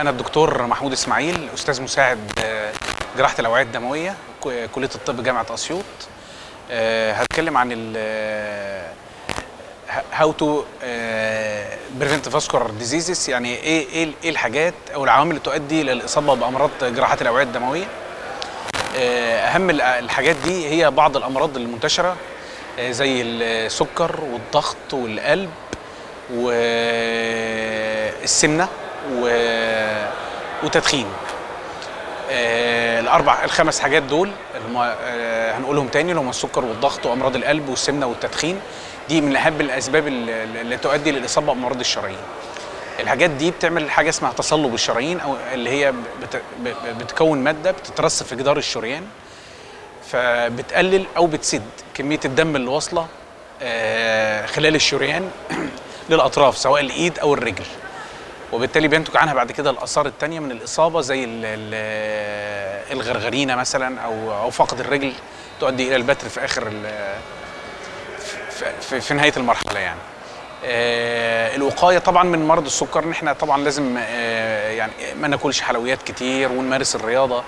انا الدكتور محمود اسماعيل استاذ مساعد آه، جراحه الاوعيه الدمويه ك- كليه الطب جامعه اسيوط آه، هتكلم عن ال هاو تو بريفنت فاسكولار ديزيزز يعني ايه ايه ايه الحاجات او العوامل اللي تؤدي للاصابه بامراض جراحات الاوعيه الدمويه آه، اهم ال- الحاجات دي هي بعض الامراض المنتشره آه، زي السكر والضغط والقلب والسمنه و- وتدخين آه، الاربع الخمس حاجات دول اللي هم آه، هنقولهم تاني اللي هم السكر والضغط وامراض القلب والسمنه والتدخين دي من اهم الاسباب اللي اللي تؤدي للاصابه بامراض الشرايين الحاجات دي بتعمل حاجه اسمها تصلب الشرايين او اللي هي بت- ب- بتكون ماده بتترسب في جدار الشريان فبتقلل او بتسد كميه الدم اللي واصله آه، خلال الشريان للاطراف سواء الايد او الرجل وبالتالي بينتج عنها بعد كده الاثار التانية من الاصابه زي ال- ال- الغرغرينه مثلا او او فقد الرجل تؤدي الى البتر في اخر ال- في, في, في نهايه المرحله يعني آه الوقايه طبعا من مرض السكر ان احنا طبعا لازم آه يعني ما ناكلش حلويات كتير ونمارس الرياضه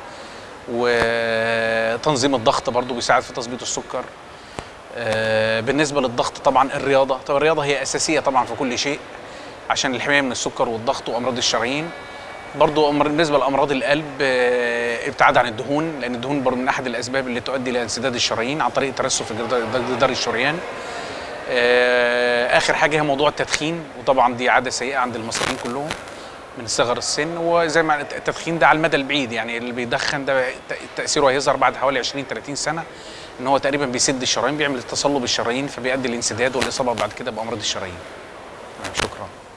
وتنظيم الضغط برضو بيساعد في تظبيط السكر آه بالنسبه للضغط طبعا الرياضه طبعا الرياضه هي اساسيه طبعا في كل شيء عشان الحمايه من السكر والضغط وامراض الشرايين برضو أمر- بالنسبه لامراض القلب آه، ابتعاد عن الدهون لان الدهون برضو من احد الاسباب اللي تؤدي الى انسداد الشرايين عن طريق ترسب في جدار- جدار الشريان آه، اخر حاجه هي موضوع التدخين وطبعا دي عاده سيئه عند المصريين كلهم من صغر السن وزي ما قلت التدخين ده على المدى البعيد يعني اللي بيدخن ده ت- تاثيره هيظهر بعد حوالي 20 30 سنه ان هو تقريبا بيسد الشرايين بيعمل تصلب الشرايين فبيؤدي الانسداد والاصابه بعد كده بامراض الشرايين شكرا